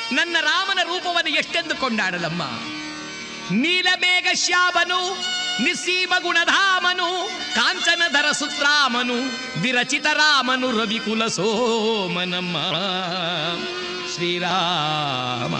ನನ್ನ ರಾಮನ ರೂಪವನ್ನು ಎಷ್ಟೆಂದು ಕೊಂಡಾಡಲಮ್ಮ ನೀಲಮೇಘ ಶ್ಯಾಮನು ನಿಸ್ಸೀಮ ಗುಣಧಾಮನು ಕಾಂಚನಧರ ಸುತ್ರಾಮನು ವಿರಚಿತ ರಾಮನು ರವಿಕುಲ ಸೋಮನಮ್ಮ ಶ್ರೀರಾಮ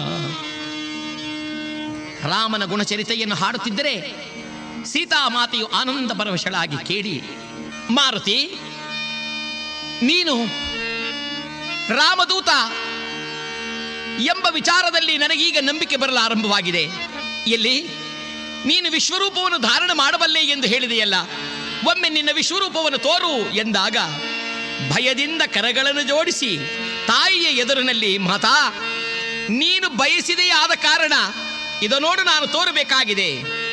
ರಾಮನ ಗುಣಚರಿತೆಯನ್ನು ಹಾಡುತ್ತಿದ್ದರೆ ಸೀತಾಮಾತೆಯು ಆನಂದ ಪರವಶಳಾಗಿ ಕೇಳಿ ಮಾರುತಿ ನೀನು ರಾಮದೂತ ಎಂಬ ವಿಚಾರದಲ್ಲಿ ನನಗೀಗ ನಂಬಿಕೆ ಬರಲು ಆರಂಭವಾಗಿದೆ ಎಲ್ಲಿ ನೀನು ವಿಶ್ವರೂಪವನ್ನು ಧಾರಣ ಮಾಡಬಲ್ಲೆ ಎಂದು ಹೇಳಿದೆಯಲ್ಲ ಒಮ್ಮೆ ನಿನ್ನ ವಿಶ್ವರೂಪವನ್ನು ತೋರು ಎಂದಾಗ ಭಯದಿಂದ ಕರಗಳನ್ನು ಜೋಡಿಸಿ ತಾಯಿಯ ಎದುರಿನಲ್ಲಿ ಮಾತಾ ನೀನು ಬಯಸಿದೆಯೇ ಆದ ಕಾರಣ ಇದು ನೋಡು ನಾನು ತೋರಬೇಕಾಗಿದೆ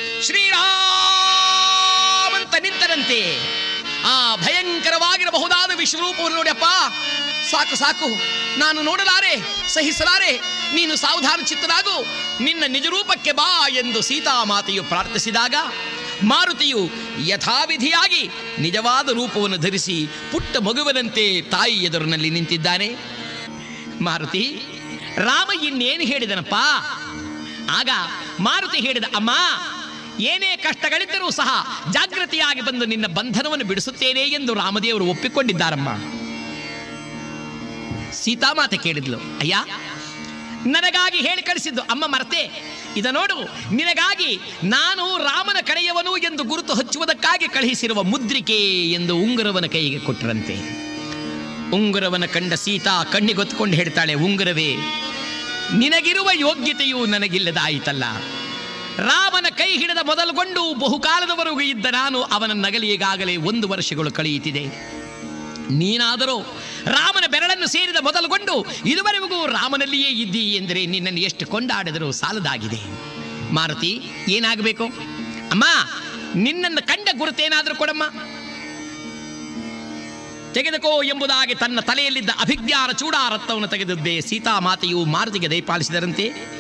ಶ್ರೀರಾಮಂತ ನಿಂತರಂತೆ ಆ ಭಯಂಕರವಾಗಿರಬಹುದಾದ ವಿಶ್ವರೂಪವನ್ನು ನೋಡ್ಯಪ್ಪ ಸಾಕು ಸಾಕು ನಾನು ನೋಡಲಾರೆ ಸಹಿಸಲಾರೆ ನೀನು ಸಾವಧಾನ ಚಿತ್ತನಾಗು ನಿನ್ನ ನಿಜರೂಪಕ್ಕೆ ಬಾ ಎಂದು ಸೀತಾಮಾತೆಯು ಪ್ರಾರ್ಥಿಸಿದಾಗ ಮಾರುತಿಯು ಯಥಾವಿಧಿಯಾಗಿ ನಿಜವಾದ ರೂಪವನ್ನು ಧರಿಸಿ ಪುಟ್ಟ ಮಗುವಿನಂತೆ ತಾಯಿ ಎದುರಿನಲ್ಲಿ ನಿಂತಿದ್ದಾನೆ ಮಾರುತಿ ರಾಮ ಇನ್ನೇನು ಹೇಳಿದನಪ್ಪ ಆಗ ಮಾರುತಿ ಹೇಳಿದ ಅಮ್ಮ ಏನೇ ಕಷ್ಟಗಳಿದ್ದರೂ ಸಹ ಜಾಗೃತಿಯಾಗಿ ಬಂದು ನಿನ್ನ ಬಂಧನವನ್ನು ಬಿಡಿಸುತ್ತೇನೆ ಎಂದು ರಾಮದೇವರು ಒಪ್ಪಿಕೊಂಡಿದ್ದಾರಮ್ಮ ಸೀತಾಮಾತೆ ಕೇಳಿದ್ಲು ಅಯ್ಯ ನನಗಾಗಿ ಹೇಳಿ ಕಳಿಸಿದ್ದು ಅಮ್ಮ ಮರ್ತೆ ಇದ ನೋಡು ನಿನಗಾಗಿ ನಾನು ರಾಮನ ಕಡೆಯವನು ಎಂದು ಗುರುತು ಹಚ್ಚುವುದಕ್ಕಾಗಿ ಕಳುಹಿಸಿರುವ ಮುದ್ರಿಕೆ ಎಂದು ಉಂಗುರವನ ಕೈಗೆ ಕೊಟ್ಟರಂತೆ ಉಂಗುರವನ ಕಂಡ ಸೀತಾ ಕಣ್ಣಿಗೊತ್ಕೊಂಡು ಹೇಳ್ತಾಳೆ ಉಂಗುರವೇ ನಿನಗಿರುವ ಯೋಗ್ಯತೆಯು ನನಗಿಲ್ಲದಾಯಿತಲ್ಲ ರಾಮನ ಕೈ ಹಿಡಿದ ಮೊದಲುಗೊಂಡು ಬಹುಕಾಲದವರೆಗೂ ಇದ್ದ ನಾನು ಅವನ ನಗಲಿ ಈಗಾಗಲೇ ಒಂದು ವರ್ಷಗಳು ಕಳೆಯುತ್ತಿದೆ ನೀನಾದರೂ ರಾಮನ ಬೆರಳನ್ನು ಸೇರಿದ ಮೊದಲುಗೊಂಡು ಇದುವರೆಗೂ ರಾಮನಲ್ಲಿಯೇ ಇದ್ದಿ ಎಂದರೆ ನಿನ್ನನ್ನು ಎಷ್ಟು ಕೊಂಡಾಡಿದರೂ ಸಾಲದಾಗಿದೆ ಮಾರುತಿ ಏನಾಗಬೇಕು ಅಮ್ಮ ನಿನ್ನನ್ನು ಕಂಡ ಗುರುತೇನಾದರೂ ಕೊಡಮ್ಮ ತೆಗೆದುಕೋ ಎಂಬುದಾಗಿ ತನ್ನ ತಲೆಯಲ್ಲಿದ್ದ ಅಭಿಜ್ಞಾನ ಚೂಡಾರತ್ವವನ್ನು ತೆಗೆದಿದ್ದೆ ಸೀತಾಮಾತೆಯು ಮಾರುತಿಗೆ ದಯಪಾಲಿಸಿದರಂತೆ